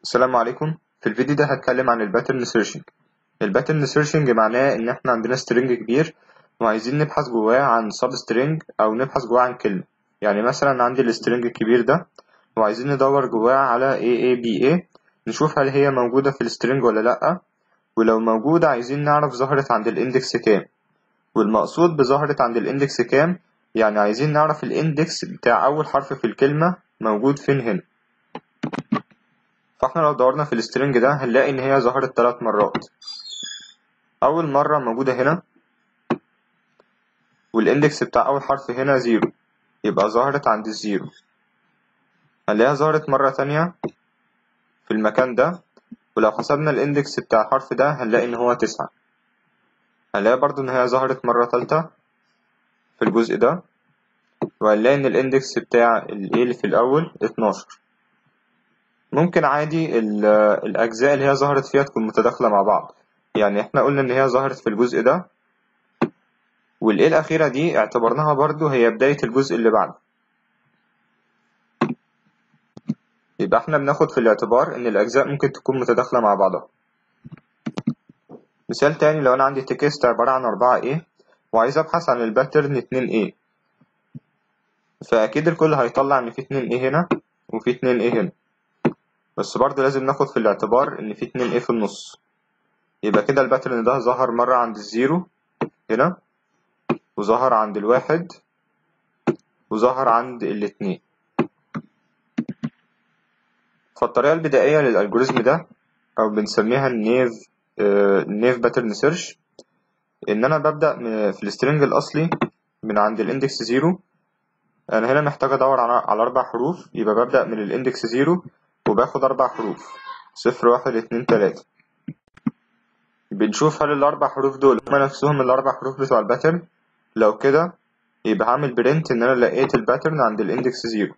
السلام عليكم في الفيديو ده هتكلم عن الباترن سيرشنج الباترن سيرشنج معناه ان احنا عندنا سترينج كبير وعايزين نبحث جواه عن سب سترينج او نبحث جواه عن كلمة يعني مثلا عندي السترينج الكبير ده وعايزين ندور جواه على AABA نشوف هل هي موجودة في السترينج ولا لأ ولو موجودة عايزين نعرف ظهرت عند الاندكس كام والمقصود بظهرت عند الاندكس كام يعني عايزين نعرف الاندكس بتاع اول حرف في الكلمة موجود فين هنا فاحنا لو دورنا في السترنج ده هنلاقي ان هي ظهرت ثلاث مرات اول مرة موجودة هنا والاندكس بتاع اول حرف هنا زيرو يبقى ظهرت عند الزيرو هنلاقيها ظهرت مرة تانية في المكان ده ولو حسبنا الاندكس بتاع الحرف ده هنلاقي ان هو تسعة هنلاقي برضو ان هي ظهرت مرة تالتة في الجزء ده وهنلاقي ان الاندكس بتاع ال A اللي في الاول اتناشر ممكن عادي الأجزاء اللي هي ظهرت فيها تكون متداخلة مع بعض يعني احنا قلنا إن هي ظهرت في الجزء ده والإيه الأخيرة دي اعتبرناها برضو هي بداية الجزء اللي بعده يبقى احنا بناخد في الاعتبار إن الأجزاء ممكن تكون متداخلة مع بعضها مثال تاني لو أنا عندي تكست عبارة عن أربعة A وعايز أبحث عن الباترن اتنين A فأكيد الكل هيطلع إن في اتنين A هنا وفي اتنين A هنا بس برضه لازم ناخد في الاعتبار إن في اتنين ايه في النص يبقى كده الباترن ده ظهر مرة عند الزيرو هنا وظهر عند الواحد وظهر عند الاتنين فالطريقة البدائية للألجوريزم ده أو بنسميها النيف النيف باترن سيرش إن أنا ببدأ في السترنج الأصلي من عند الاندكس زيرو أنا هنا محتاج أدور على أربع حروف يبقى ببدأ من الاندكس زيرو وباخد أربع حروف صفر واحد اتنين تلاتة بنشوف هل الأربع حروف دول هما نفسهم الأربع حروف بتوع الباترن لو كده يبقى هعمل برنت إن أنا لقيت الباترن عند الإندكس زيرو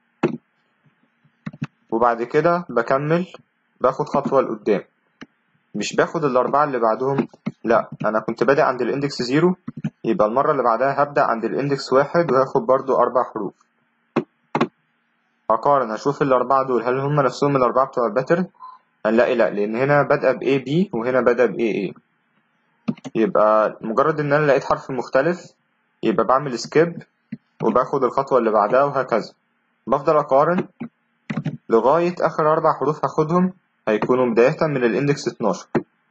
وبعد كده بكمل باخد خطوة لقدام مش باخد الأربعة اللي بعدهم لأ أنا كنت بادئ عند الإندكس زيرو يبقى المرة اللي بعدها هبدأ عند الإندكس واحد وهاخد برضو أربع حروف هقارن هشوف الأربعة دول هل هم نفسهم الأربعة بتوع الباترن هنلاقي لأ لأن هنا بادئة ب AB وهنا بادئة ب AA يبقى مجرد إن أنا لقيت حرف مختلف يبقى بعمل سكيب وباخد الخطوة اللي بعدها وهكذا بفضل أقارن لغاية آخر أربع حروف هاخدهم هيكونوا بداية من الإندكس 12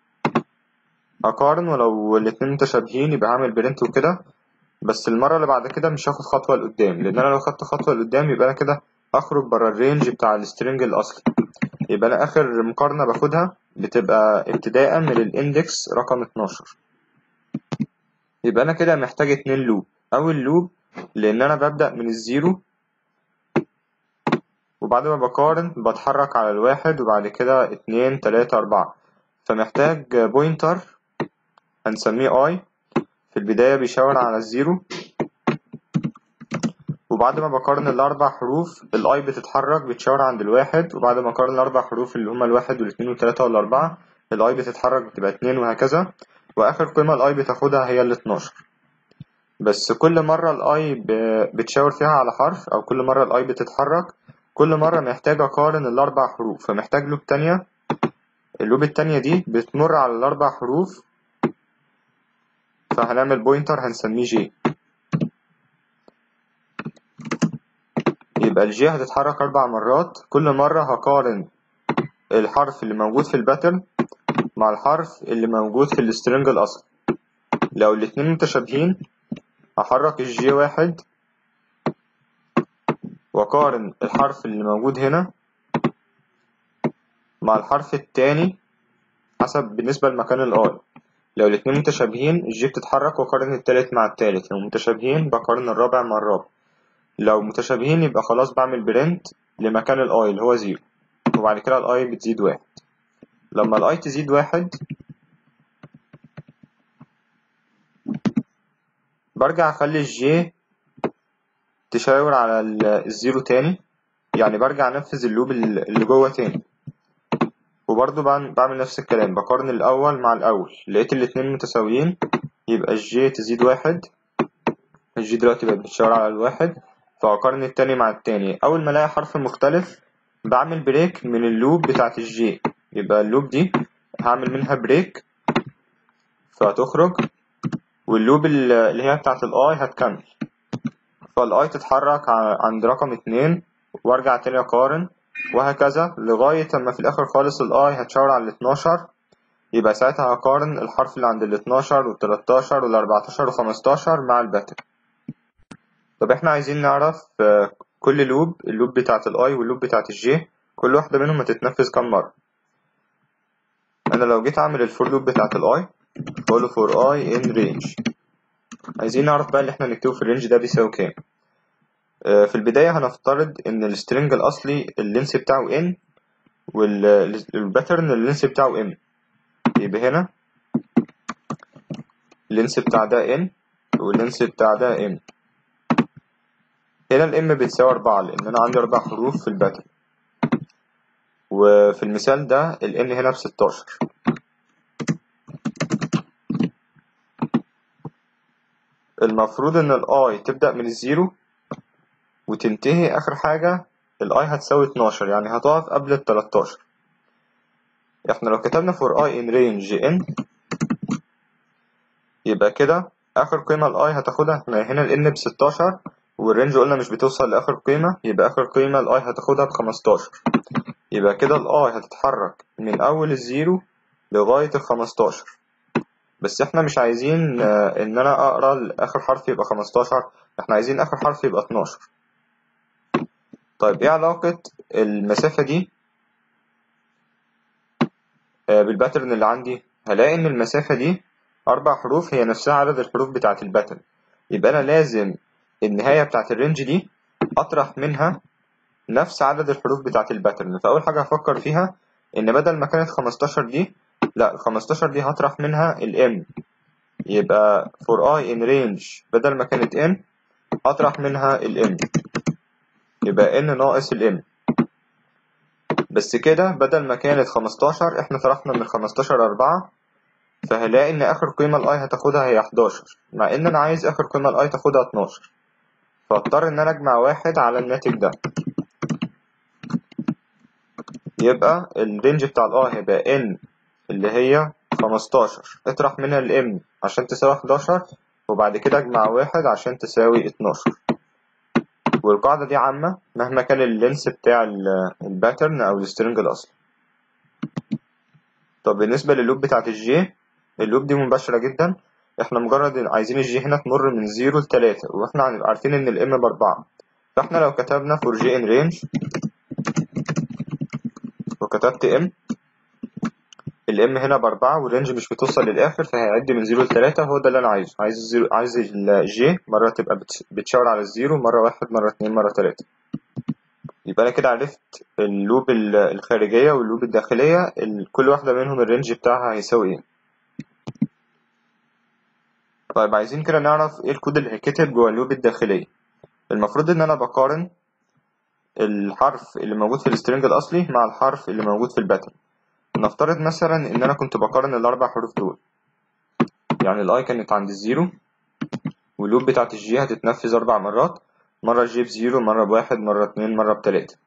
أقارن ولو الاتنين متشابهين يبقى هعمل برنت وكده بس المرة اللي بعد كده مش هاخد خطوة لقدام لأن أنا لو خدت خطوة لقدام يبقى أنا كده اخرج بره الرينج بتاع السترنج الاصلي يبقى انا اخر مقارنه باخدها بتبقى ابتداء من الاندكس رقم 12 يبقى انا كده محتاج اتنين لوب اول لوب لان انا ببدا من الزيرو وبعد ما بقارن بتحرك على الواحد وبعد كده اتنين تلاتة اربعة فمحتاج بوينتر هنسميه اي في البداية بيشاور على الزيرو وبعد ما بقارن الأربع حروف الأي بتتحرك بتشاور عند الواحد وبعد ما أقارن الأربع حروف اللي هما الواحد والاتنين والتلاتة والأربعة الأي بتتحرك بتبقى اتنين وهكذا وآخر قيمة الأي بتاخدها هي الاتناشر بس كل مرة الأي بتشاور فيها على حرف أو كل مرة الأي بتتحرك كل مرة محتاج أقارن الأربع حروف فمحتاج لوب تانية اللوب التانية دي بتمر على الأربع حروف فهنعمل بوينتر هنسميه جي يبقى الجي هتتحرك أربع مرات كل مرة هقارن الحرف اللي موجود في الباترن مع الحرف اللي موجود في السترنج الأصلي لو الاتنين متشابهين هحرك الجي واحد وأقارن الحرف اللي موجود هنا مع الحرف التاني حسب بالنسبة لمكان الآي لو الاتنين متشابهين الجي بتتحرك وأقارن التالت مع التالت لو متشابهين بقارن الرابع مع الرابع لو متشابهين يبقى خلاص بعمل برنت لمكان الاي اللي هو زيرو وبعد كده الاي بتزيد واحد لما الاي تزيد واحد برجع اخلي الجي تشاور على الزيرو تاني يعني برجع انفذ اللوب اللي جوه تاني وبرضه بعمل نفس الكلام بقارن الاول مع الاول لقيت الاتنين متساويين يبقى الجي تزيد واحد الجي دلوقتي بقت بتشاور على الواحد فأقارن التاني مع التاني أول ما ألاقي حرف مختلف بعمل بريك من اللوب بتاعت الجي يبقى اللوب دي هعمل منها بريك فهتخرج واللوب ال- اللي هي بتاعت الاي هتكمل فالاي تتحرك ع- عند رقم اتنين وارجع تاني اقارن وهكذا لغاية اما في الاخر خالص الاي هتشاور على الاتناشر يبقى ساعتها هقارن الحرف اللي عند الاتناشر والتلاتاشر والاربعتاشر وخمستاشر مع الباتر طب احنا عايزين نعرف آه، كل لوب اللوب بتاعت الاي واللوب بتاعت الجي كل واحدة منهم هتتنفذ كام مرة انا لو جيت اعمل الفور لوب بتاعت الاي بقوله فور اي ان رينج عايزين نعرف بقى اللي احنا نكتبه في الرينج ده بيساوي كام آه، في البداية هنفترض ان السترنج الاصلي اللينس بتاعه n والباترن اللينس بتاعه m يبقى هنا اللينس بتاع ده n واللينس بتاع ده m هنا الام بتساوي أربعة لأن أنا عندي أربع حروف في الباترن وفي المثال ده ال n هنا بستاشر المفروض إن ال i تبدأ من الزيرو وتنتهي آخر حاجة ال i هتساوي اتناشر يعني هتقف قبل التلاتاشر احنا لو كتبنا for i in range n يبقى كده آخر قيمة ال i هتاخدها احنا هنا ال n بستاشر والرينج قلنا مش بتوصل لآخر قيمة يبقى آخر قيمة ال i هتاخدها بخمستاشر يبقى كده ال i هتتحرك من أول الزيرو لغاية الخمستاشر بس احنا مش عايزين آه، إن أنا أقرأ آخر حرف يبقى خمستاشر احنا عايزين آخر حرف يبقى اتناشر طيب ايه علاقة المسافة دي آه، بالباترن اللي عندي هلاقي إن المسافة دي أربع حروف هي نفسها عدد الحروف بتاعة الباترن يبقى أنا لازم النهاية بتاعة الرينج دي أطرح منها نفس عدد الحروف بتاعة الباترن فأول حاجة هفكر فيها إن بدل ما كانت 15 دي لا ال 15 دي هطرح منها ال m يبقى for i in range بدل ما كانت n هطرح منها ال m يبقى n ناقص ال m بس كده بدل ما كانت 15 احنا طرحنا من 15 4 فهلاقي ان اخر قيمة الاي هتاخدها هي 11 مع ان انا عايز اخر قيمة الاي تاخدها 12 فاضطر ان انا اجمع واحد على الناتج ده يبقى الرينج بتاع الاي هيبقى n اللي هي 15 اطرح منها الام عشان تساوي 11 وبعد كده اجمع واحد عشان تساوي 12 والقاعدة دي عامة مهما كان اللينس بتاع ال- الباترن أو السترنج الأصلي طب بالنسبة للوب بتاعت الجي اللوب دي مباشرة جدا احنا مجرد عايزين الجي هنا تمر من زيرو لتلاتة واحنا هنبقى عارفين ان الام بأربعة فاحنا لو كتبنا فور جي ان رينج وكتبت ام الام هنا بأربعة والرينج مش بتوصل للآخر فهيعد من زيرو لتلاتة هو ده اللي أنا عايزه عايز الزيرو عايز الجي مرة تبقى بتش- بتشاور على الزيرو مرة واحد مرة اتنين مرة تلاتة يبقى أنا كده عرفت اللوب ال- الخارجية واللوب الداخلية ال- كل واحدة منهم الرينج بتاعها هيساوي ايه طيب عايزين كده نعرف ايه الكود اللي هيتكتب جوه اللوب الداخلية المفروض ان انا بقارن الحرف اللي موجود في السترنج الاصلي مع الحرف اللي موجود في الباترن نفترض مثلا ان انا كنت بقارن الاربع حروف دول يعني الاي كانت عند الزيرو واللوب بتاعت الجي هتتنفذ اربع مرات مرة الجي بزيرو مرة بواحد مرة اتنين مرة بتلاتة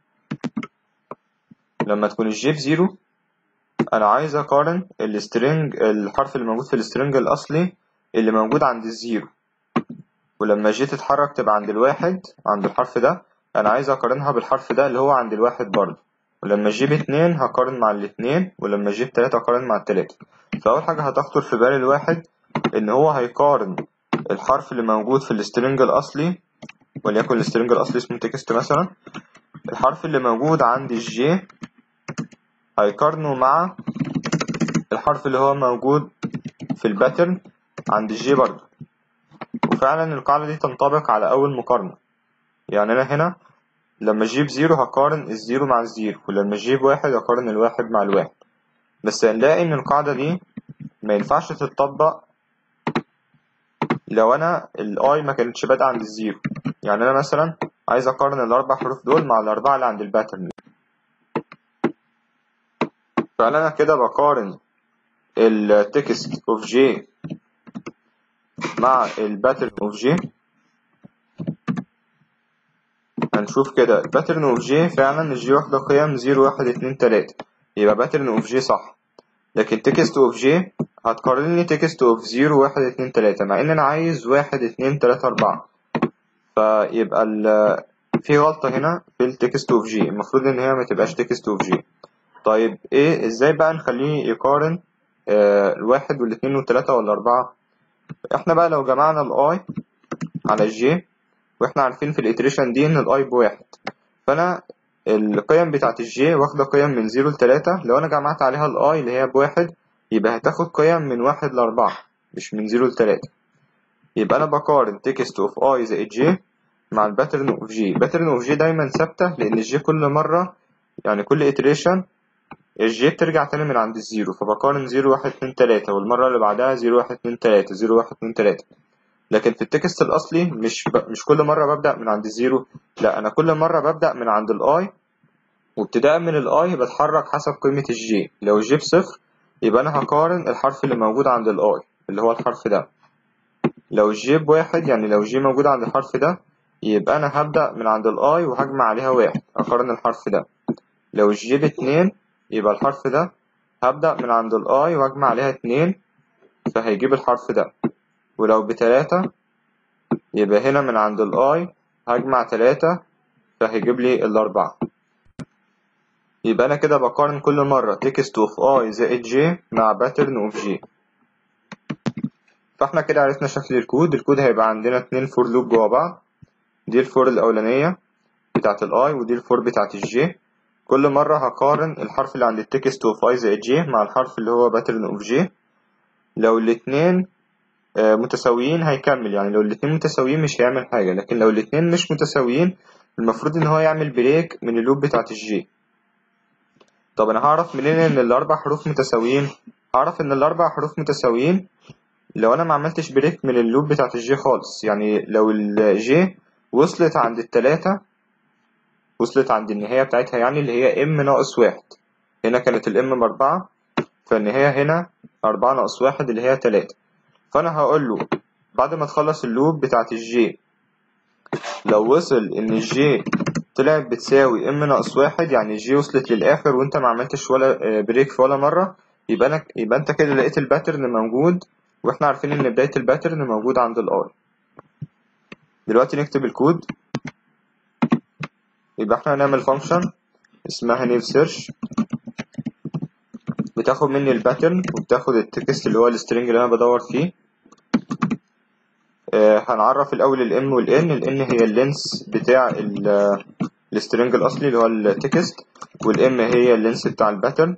لما تكون الجي بزيرو انا عايز اقارن السترنج الحرف اللي موجود في السترنج الاصلي اللي موجود عند الزيرو ولما جي تتحرك تبقى عند الواحد عند الحرف ده انا عايز اقارنها بالحرف ده اللي هو عند الواحد برضه ولما جي باتنين هقارن مع الاتنين ولما جي بتلاتة هقارن مع التلاتة فأول حاجة هتخطر في بال الواحد إن هو هيقارن الحرف اللي موجود في السترنج الأصلي وليكن السترنج الأصلي اسمه تكست مثلا الحرف اللي موجود عند الجي هيقارنه مع الحرف اللي هو موجود في الباترن عند الجي برضه وفعلا القاعدة دي تنطبق على أول مقارنة يعني أنا هنا لما أجيب زيرو هقارن الزيرو مع الزيرو ولما أجيب واحد هقارن الواحد مع الواحد بس هنلاقي إن القاعدة دي ما ينفعش تتطبق لو أنا الأي ما كانتش بادئة عند الزيرو يعني أنا مثلا عايز أقارن الأربع حروف دول مع الأربعة اللي عند الباترن فأنا كده بقارن التكست اوف جي مع الباترن اوف جي هنشوف كده الباترن اوف جي فعلا الجي واخدة قيم زيرو واحد اتنين تلاتة يبقى باترن اوف جي صح لكن تكست اوف جي هتقارن لي تكست اوف زيرو واحد اتنين تلاتة مع ان انا عايز واحد اتنين تلاتة اربعة فيبقى ال في غلطة هنا في التكست اوف جي المفروض ان هي ما تبقاش تكست اوف جي طيب ايه ازاي بقى نخليه يقارن آه الواحد والاتنين والتلاتة والاربعة احنا بقى لو جمعنا الاي على الجي واحنا عارفين في الاتريشن دي ان الاي بواحد فانا القيم بتاعت الجي واخدة قيم من زيرو لتلاتة لو انا جمعت عليها الاي اللي هي بواحد يبقى هتاخد قيم من واحد لأربعة مش من زيرو لتلاتة يبقى أنا بقارن تكست اوف اي زائد جي مع الباترن اوف جي باترن اوف جي دايما ثابتة لأن الجي كل مرة يعني كل iteration الجي بترجع تاني من عند الزيرو فبقارن زيرو واحد اتنين تلاتة والمرة اللي بعدها زيرو واحد اتنين تلاتة زيرو واحد اتنين تلاتة لكن في التكست الأصلي مش ب... مش كل مرة ببدأ من عند الزيرو لا أنا كل مرة ببدأ من عند الآي وابتداء من الآي بتحرك حسب قيمة الجي لو الجي بصفر يبقى أنا هقارن الحرف اللي موجود عند الآي اللي هو الحرف ده لو الجي بواحد يعني لو الجي موجود عند الحرف ده يبقى أنا هبدأ من عند الآي وهجمع عليها واحد أقارن الحرف ده لو الجي باتنين يبقى الحرف ده هبدأ من عند الآي وأجمع عليها اتنين فهيجيب الحرف ده ولو بتلاتة يبقى هنا من عند الآي هجمع تلاتة فهيجيب لي الأربعة يبقى أنا كده بقارن كل مرة تكست اوف اي زائد جي مع باترن اوف جي فاحنا كده عرفنا شكل الكود الكود هيبقى عندنا اتنين فور لوب جوا بعض دي الفور الأولانية بتاعت الاي ودي الفور بتاعت الجي كل مرة هقارن الحرف اللي عند التكست اوف اي زائد جي مع الحرف اللي هو باترن اوف جي لو الاتنين متساويين هيكمل يعني لو الاتنين متساويين مش هيعمل حاجة لكن لو الاتنين مش متساويين المفروض ان هو يعمل بريك من اللوب بتاعت الجي طب انا هعرف منين ان الاربع حروف متساويين هعرف ان الاربع حروف متساويين لو انا ما عملتش بريك من اللوب بتاعت الجي خالص يعني لو الجي وصلت عند التلاتة وصلت عند النهاية بتاعتها يعني اللي هي ام ناقص واحد هنا كانت الام بأربعة فالنهاية هنا أربعة ناقص واحد اللي هي تلاتة فأنا هقول له بعد ما تخلص اللوب بتاعت الجي لو وصل إن الجي طلعت بتساوي ام ناقص واحد يعني الجي وصلت للآخر وأنت ما عملتش ولا بريك في ولا مرة يبقى أنا يبقى أنت كده لقيت الباترن موجود وإحنا عارفين إن بداية الباترن موجود عند الآي دلوقتي نكتب الكود يبقى احنا هنعمل فانكشن اسمها نيف سيرش بتاخد مني الباترن وبتاخد التكست اللي هو السترنج اللي انا بدور فيه آه هنعرف الاول الام والان الان هي اللينس بتاع السترنج الاصلي اللي هو التكست والام هي اللينس بتاع الباترن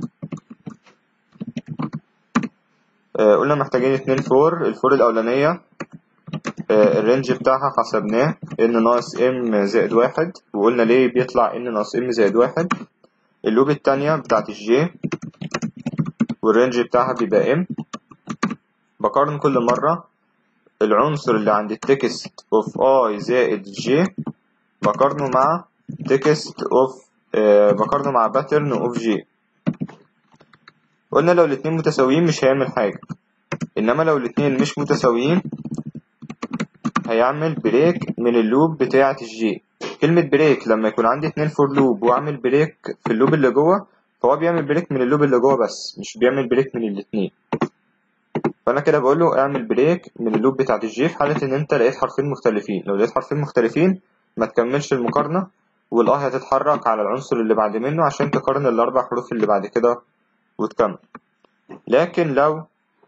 آه قلنا محتاجين اتنين فور الفور الاولانيه الرينج بتاعها حسبناه ان ناقص ام زائد واحد وقلنا ليه بيطلع ان ناقص ام زائد واحد اللوب التانية بتاعت الجي والرينج بتاعها بيبقى ام بقارن كل مرة العنصر اللي عند التكست اوف اي زائد جي بقارنه مع تكست اوف آه بقارنه مع باترن اوف جي قلنا لو الاتنين متساويين مش هيعمل حاجة انما لو الاتنين مش متساويين هيعمل بريك من اللوب بتاعة الجي كلمة بريك لما يكون عندي اتنين فور لوب واعمل بريك في اللوب اللي جوه فهو بيعمل بريك من اللوب اللي جوه بس مش بيعمل بريك من الاتنين فانا كده بقول له اعمل بريك من اللوب بتاعة الجي في حالة ان انت لقيت حرفين مختلفين لو لقيت حرفين مختلفين ما تكملش المقارنة والاي هتتحرك على العنصر اللي بعد منه عشان تقارن الاربع حروف اللي بعد كده وتكمل لكن لو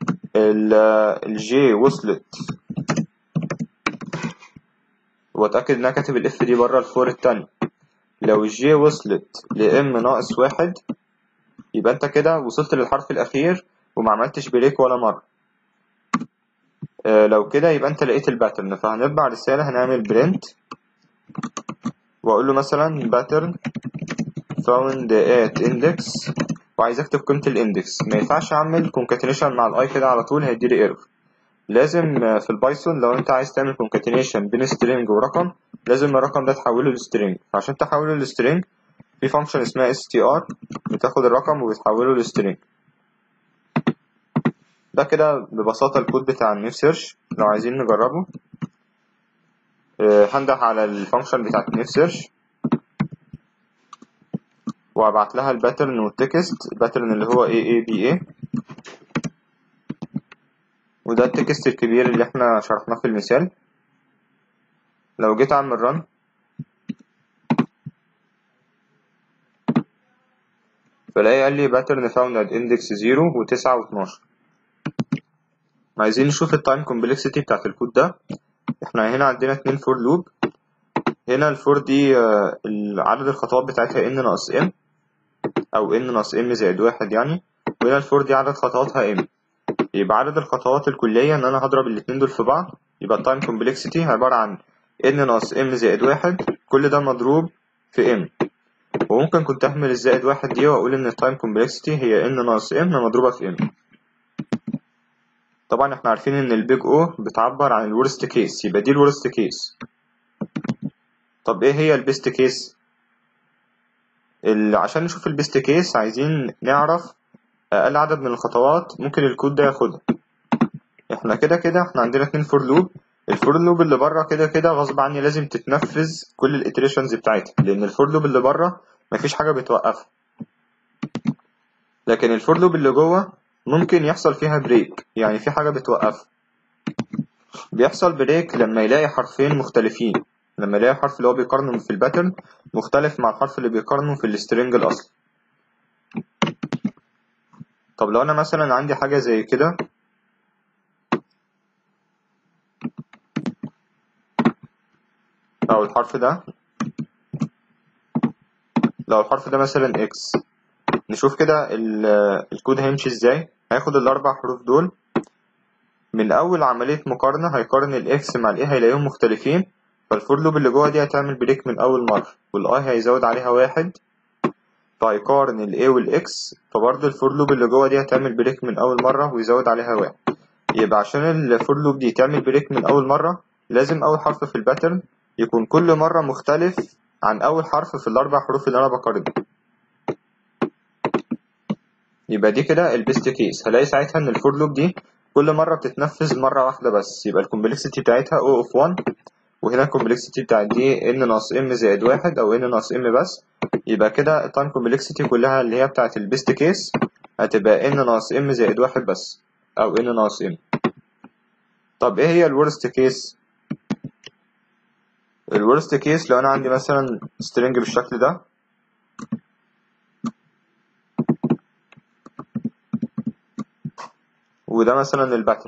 الجي وصلت واتأكد إن أنا كاتب الإف دي بره الفور التانية لو الجي وصلت لإم ناقص واحد يبقى أنت كده وصلت للحرف الأخير وما عملتش بريك ولا مرة آه لو كده يبقى أنت لقيت الباترن فهنطبع رسالة هنعمل برنت وأقول له مثلا باترن found at index وعايز أكتب قيمة الإندكس ما ينفعش أعمل concatenation مع الأي كده على طول هيديلي ايرور لازم في البايثون لو انت عايز تعمل concatenation بين string ورقم لازم الرقم ده تحوله لسترينج فعشان تحوله لسترينج في فانكشن اسمها str بتاخد الرقم وبتحوله لسترينج ده كده ببساطة الكود بتاع النيف سيرش لو عايزين نجربه آه، هنده على الفانكشن بتاعت نيف سيرش وابعت لها الباترن والتكست الباترن اللي هو اي اي بي اي وده التكست الكبير اللي احنا شرحناه في المثال لو جيت اعمل رن فلاقي قال لي باترن فاوند ات اندكس 0 و9 و12 عايزين نشوف التايم كومبلكسيتي بتاعت الكود ده احنا هنا عندنا اتنين فور لوب هنا الفور دي آه، عدد الخطوات بتاعتها ان ناقص ام او ان ناقص ام زائد واحد يعني وهنا الفور دي عدد خطواتها ام يبقى عدد الخطوات الكلية ان انا هضرب الاتنين دول في بعض يبقى التايم كومبلكسيتي عبارة عن ان ناقص ام زائد واحد كل ده مضروب في ام وممكن كنت اهمل الزائد واحد دي واقول ان التايم كومبلكسيتي هي ان ناقص ام مضروبة في ام طبعا احنا عارفين ان البيج او بتعبر عن الورست كيس يبقى دي الورست كيس طب ايه هي البيست كيس عشان نشوف البيست كيس عايزين نعرف اقل عدد من الخطوات ممكن الكود ده ياخدها احنا كده كده احنا عندنا اتنين فور لوب الفور لوب اللي بره كده كده غصب عني لازم تتنفذ كل الاتريشنز بتاعتها لان الفور لوب اللي بره مفيش حاجه بتوقفها لكن الفور لوب اللي جوه ممكن يحصل فيها بريك يعني في حاجه بتوقفها بيحصل بريك لما يلاقي حرفين مختلفين لما يلاقي الحرف اللي هو بيقارنه في الباترن مختلف مع الحرف اللي بيقارنه في السترنج الاصلي طب لو انا مثلا عندي حاجه زي كده لو الحرف ده لو الحرف ده مثلا اكس نشوف كده الكود هيمشي ازاي هياخد الاربع حروف دول من اول عمليه مقارنه هيقارن الاكس مع الاي هيلاقيهم مختلفين فالفور لوب اللي جوه دي هتعمل بريك من اول مره والاي هيزود عليها واحد فهيقارن الاي والاكس فبرضه الفور لوب اللي جوه دي هتعمل بريك من اول مره ويزود عليها واحد يبقى عشان الفور لوب دي تعمل بريك من اول مره لازم اول حرف في الباترن يكون كل مره مختلف عن اول حرف في الاربع حروف اللي انا بقارنهم يبقى دي كده البيست كيس هلاقي ساعتها ان الفور لوب دي كل مره بتتنفذ مره واحده بس يبقى الكومبلكسيتي بتاعتها او اوف 1 وهنا الكومبلكسيتي بتاعت دي ان ناقص ام زائد واحد او ان ناقص ام بس يبقى كده التايم كومبلكسيتي كلها اللي هي بتاعت البيست كيس هتبقى ان ناقص ام زائد واحد بس او ان ناقص ام طب ايه هي الورست كيس الورست كيس لو انا عندي مثلا سترينج بالشكل ده وده مثلا الباترن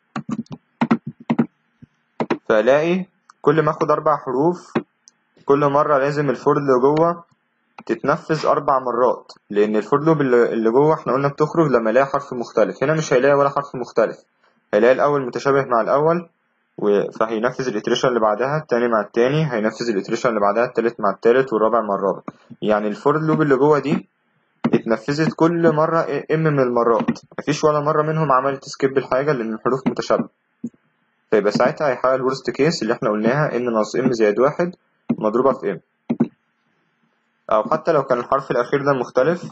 فالاقي كل ما اخد اربع حروف كل مرة لازم الفور اللي جوه تتنفذ اربع مرات لان الفور لوب اللي جوه احنا قلنا بتخرج لما الاقي حرف مختلف هنا مش هيلاقي ولا حرف مختلف هيلاقي الاول متشابه مع الاول فهينفذ الاتريشن اللي بعدها التاني مع التاني هينفذ الاتريشن اللي بعدها التالت مع التالت والرابع مع الرابع يعني الفور لوب اللي جوه دي اتنفذت كل مرة ام من المرات مفيش ولا مرة منهم عملت سكيب الحاجة لأن الحروف متشابهة فيبقى ساعتها هيحقق الورست كيس اللي احنا قلناها ان ناقص ام زائد واحد مضروبة في ام أو حتى لو كان الحرف الأخير ده مختلف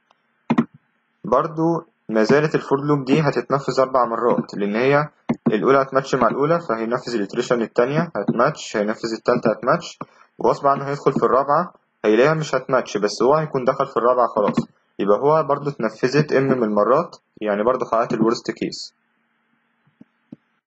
برضو ما زالت الفور لوب دي هتتنفذ أربع مرات لأن هي الأولى هتماتش مع الأولى فهينفذ الإتريشن التانية هتماتش هينفذ التالتة هتماتش وغصب عنه هيدخل في الرابعة هيلاقيها مش هتماتش بس هو هيكون دخل في الرابعة خلاص يبقى هو برضو اتنفذت ام من المرات يعني برضو حققت الورست كيس